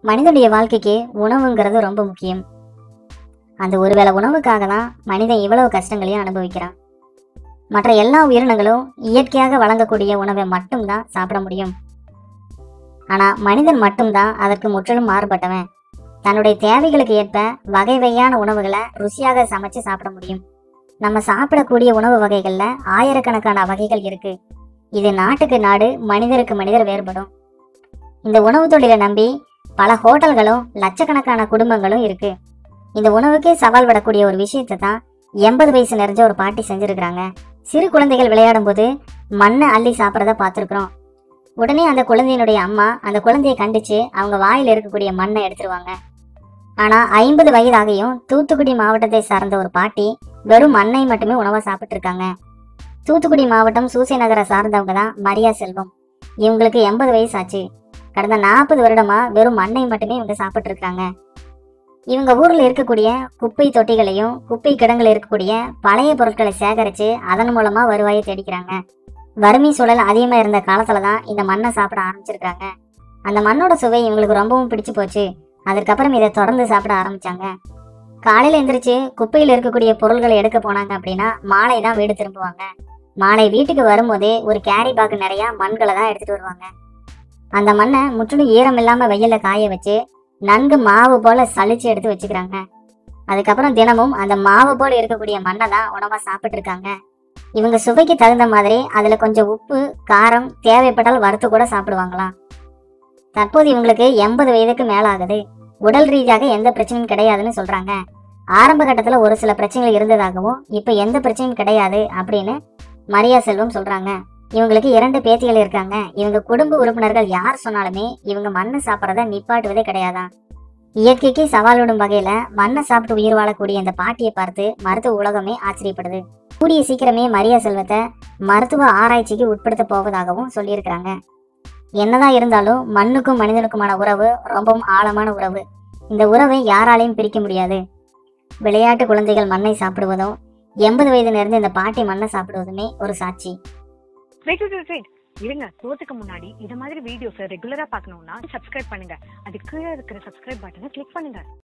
மனிதனுடைய வாழ்க்கைக்கு உணவுங்கிறது ரொம்ப முக்கியம் அந்த ஒருவேளை உணவுக்காக தான் மனிதன் இவ்வளவு கஷ்டங்களையும் அனுபவிக்கிறான் மற்ற எல்லா உயிரினங்களும் இயற்கையாக வழங்கக்கூடிய உணவை மட்டும்தான் சாப்பிட முடியும் ஆனா மனிதன் மட்டும்தான் அதற்கு முற்றிலும் மாறுபட்டவன் தன்னுடைய தேவைகளுக்கு ஏற்ப வகை வகையான உணவுகளை ருசியாக சமைச்சு சாப்பிட முடியும் நம்ம சாப்பிடக்கூடிய உணவு வகைகள்ல ஆயிரக்கணக்கான வகைகள் இருக்கு இது நாட்டுக்கு நாடு மனிதருக்கு மனிதர் வேறுபடும் இந்த உணவு தொழிலை நம்பி பல ஹோட்டல்களும் லட்சக்கணக்கான குடும்பங்களும் இருக்கு இந்த உணவுக்கே சவால் விடக்கூடிய ஒரு விஷயத்தை தான் எண்பது வயசு நிறைஞ்ச ஒரு பாட்டி செஞ்சிருக்கிறாங்க சிறு குழந்தைகள் விளையாடும் போது மண்ணை அள்ளி சாப்பிட்றத பார்த்துருக்குறோம் உடனே அந்த குழந்தையினுடைய அம்மா அந்த குழந்தையை கண்டிச்சு அவங்க வாயில் இருக்கக்கூடிய மண்ணை எடுத்துருவாங்க ஆனா ஐம்பது வயதாகியும் தூத்துக்குடி மாவட்டத்தை சார்ந்த ஒரு பாட்டி வெறும் மண்ணை மட்டுமே உணவா சாப்பிட்டு இருக்காங்க தூத்துக்குடி மாவட்டம் சூசை நகரை சார்ந்தவங்க தான் மரியா செல்வம் இவங்களுக்கு எண்பது வயசு ஆச்சு கடந்த நாற்பது வருடமா வெறும் மண்ணை மட்டுமே இவங்க சாப்பிட்டு இருக்காங்க இவங்க ஊர்ல இருக்கக்கூடிய குப்பை தொட்டிகளையும் குப்பை கிடங்குல இருக்கக்கூடிய பழைய பொருட்களை சேகரிச்சு அதன் மூலமா வருவாயை தேடிக்கிறாங்க வறுமை சூழல் அதிகமா இருந்த காலத்துல தான் இந்த மண்ணை சாப்பிட ஆரம்பிச்சிருக்காங்க அந்த மண்ணோட சுவை இவங்களுக்கு ரொம்பவும் பிடிச்சு போச்சு அதுக்கப்புறம் இதை தொடர்ந்து சாப்பிட ஆரம்பிச்சாங்க காலையில எந்திரிச்சு குப்பையில இருக்கக்கூடிய பொருள்களை எடுக்க போனாங்க அப்படின்னா மாலை தான் வீடு திரும்புவாங்க மாலை வீட்டுக்கு வரும்போதே ஒரு கேரி பேக் நிறைய மண்களை தான் எடுத்துட்டு வருவாங்க அந்த மண்ணை முற்றிலும் ஈரம் இல்லாம வெயில்ல காய வச்சு நன்கு மாவு போல சலிச்சு எடுத்து வச்சுக்கிறாங்க அதுக்கப்புறம் தினமும் அந்த மாவு போல இருக்கக்கூடிய மண்ணை தான் உணவா சாப்பிட்டு இருக்காங்க இவங்க சுவைக்கு தகுந்த மாதிரி அதுல கொஞ்சம் உப்பு காரம் தேவைப்பட்டால் வறுத்து கூட சாப்பிடுவாங்களாம் தற்போது இவங்களுக்கு எண்பது வயதுக்கு மேல ஆகுது உடல் ரீதியாக எந்த பிரச்சனையும் கிடையாதுன்னு சொல்றாங்க ஆரம்ப கட்டத்துல ஒரு சில பிரச்சனைகள் இருந்ததாகவும் இப்ப எந்த பிரச்சனையும் கிடையாது அப்படின்னு மரியா செல்வம் சொல்றாங்க இவங்களுக்கு இரண்டு பேத்திகள் இருக்காங்க இவங்க குடும்ப உறுப்பினர்கள் யார் சொன்னாலுமே இவங்க மண்ணை சாப்பிட்றத நிப்பாட்டுவதே கிடையாதான் இயற்கைக்கு சவால் விடும் வகையில மண்ணை சாப்பிட்டு உயிர் வாழக்கூடிய இந்த பாட்டியை பார்த்து மருத்துவ உலகமே ஆச்சரியப்படுது கூடிய சீக்கிரமே மரியா செல்வத்தை மருத்துவ ஆராய்ச்சிக்கு உட்படுத்த போவதாகவும் சொல்லியிருக்கிறாங்க என்னதான் இருந்தாலும் மண்ணுக்கும் மனிதனுக்குமான உறவு ரொம்பவும் ஆழமான உறவு இந்த உறவை யாராலையும் பிரிக்க முடியாது விளையாட்டு குழந்தைகள் மண்ணை சாப்பிடுவதும் எண்பது வயது நேர்ந்து இந்த பாட்டி மண்ணை சாப்பிடுவதுமே ஒரு சாட்சி வெயிட் வெயிட் வெயிட் இருங்க போறதுக்கு முன்னாடி இந்த மாதிரி வீடியோஸ் ரெகுலரா பார்க்கணும்னா சப்ஸ்கிரைப் பண்ணுங்க அது கீழே இருக்கிற சப்ஸ்கிரைப் பட்டனை கிளிக் பண்ணுங்க